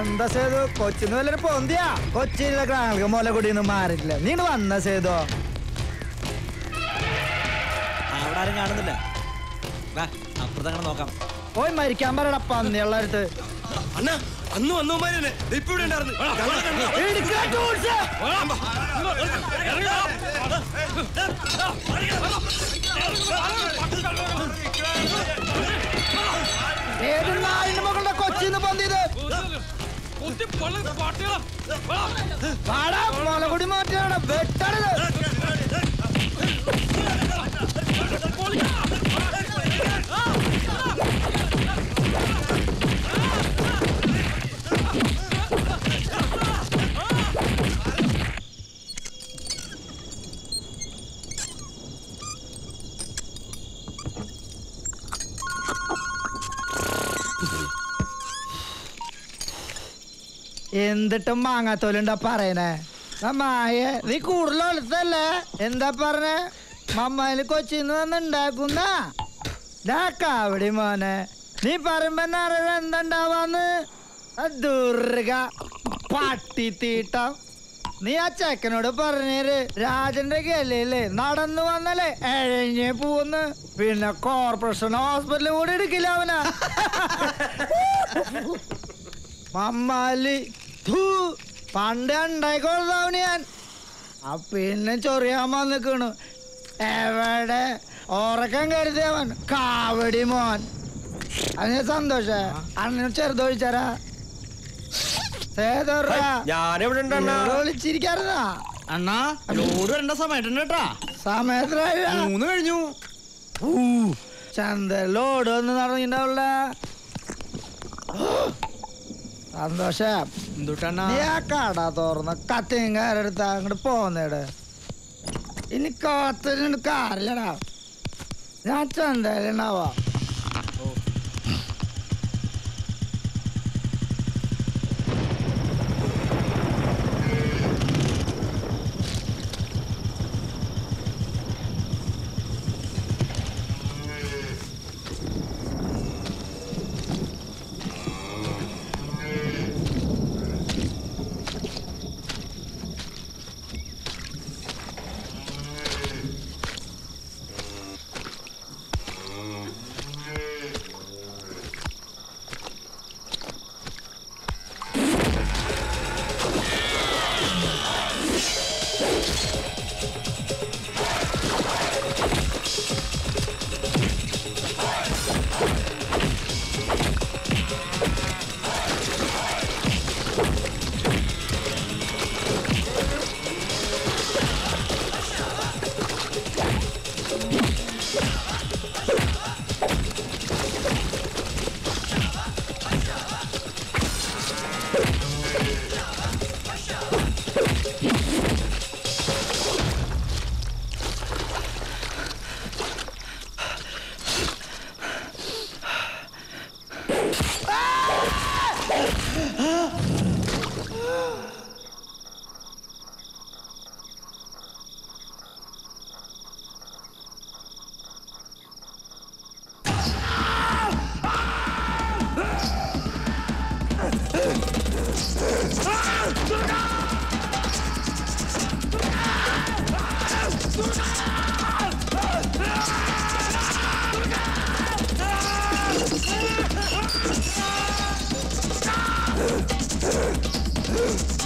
എന്താ സേതു കൊച്ചിന്ന് വല്ലൊരു പൊന്തിയാ കൊച്ചിയിലെ കാണുക മുലകുടിയൊന്നും മാറിയില്ല നീ ഇങ്ങട് വന്ന സേതു അവിടെ ആരും കാണുന്നില്ല വാ അപ്പുറത്തങ്ങനെ നോക്കാം പോയി മരിക്കാൻ പറയട പന്നിയുള്ളടുത്ത് അണ്ണാ അന്ന് വന്നവന്മാരെ ഇപ്പൊ ഇവിടെ ഉണ്ടായിരുന്നു ഞങ്ങളെ കണ്ടു. ഏത് നായിന്റെ മകളുടെ കൊച്ചിന്ന് പൊന്തിയത് പാടാ മുലകുടി മാറ്റിയാണ് വെട്ടരുത് എന്തിട്ടും മാങ്ങാത്തോലുണ്ടാ പറയണേ മായ നീ കൂടുതലല്ലേ എന്താ പറഞ്ഞേ മമ്മയില് കൊച്ചിന്ന് വന്നുണ്ടാക്കുന്ന കാവടി മോനെ നീ പറയുമ്പോ അറിയാം എന്തുണ്ടാവാന്ന് ആ ദുർഗ പട്ടിത്തീട്ടം നീ ആ ചെക്കനോട് പറഞ്ഞേര് രാജന്റെ ഗലയില് നടന്നു വന്നല്ലേ എഴഞ്ഞ് പോന്ന് പിന്നെ കോർപ്പറേഷൻ ഹോസ്പിറ്റലിൽ കൂടി എടുക്കില്ല അവനാ മമ്മാലി ഥൂ, പണ്ട് ഉണ്ടായിക്കോളാവന് ഞാൻ ആ പിന്നെ ചൊറിയാൻ വന്നിക്കണു എവിടെ ഉറക്കം കരുതിയവൻ കാവടി മോൻ അതിന് സന്തോഷ അണ്ണന് ചെറുതൊഴിച്ചാരാ ഞാനെവിടെ ഉണ്ട് അണ്ണാ വിളിച്ചിരിക്കാറുന്നാ അണ്ണാ ലോഡ് വരേണ്ട സമയത്തുണ്ട് കേട്ടാ സമയത്തിനായ മൂന്ന് കഴിഞ്ഞു ചന്ത ലോഡ് വന്ന് നടന്നിട്ടുണ്ടാവില്ല സന്തോഷം എന്തുട്ടണ്ണാ നീ ആ കട തുറന്ന് കത്തിയും കാരെടുത്ത് അങ്ങോട്ട് പോന്നേട് ഇനി കാത്തിന് കാറില്ലടാ ഞാൻ ചന്തയിലുണ്ടാവാ ആ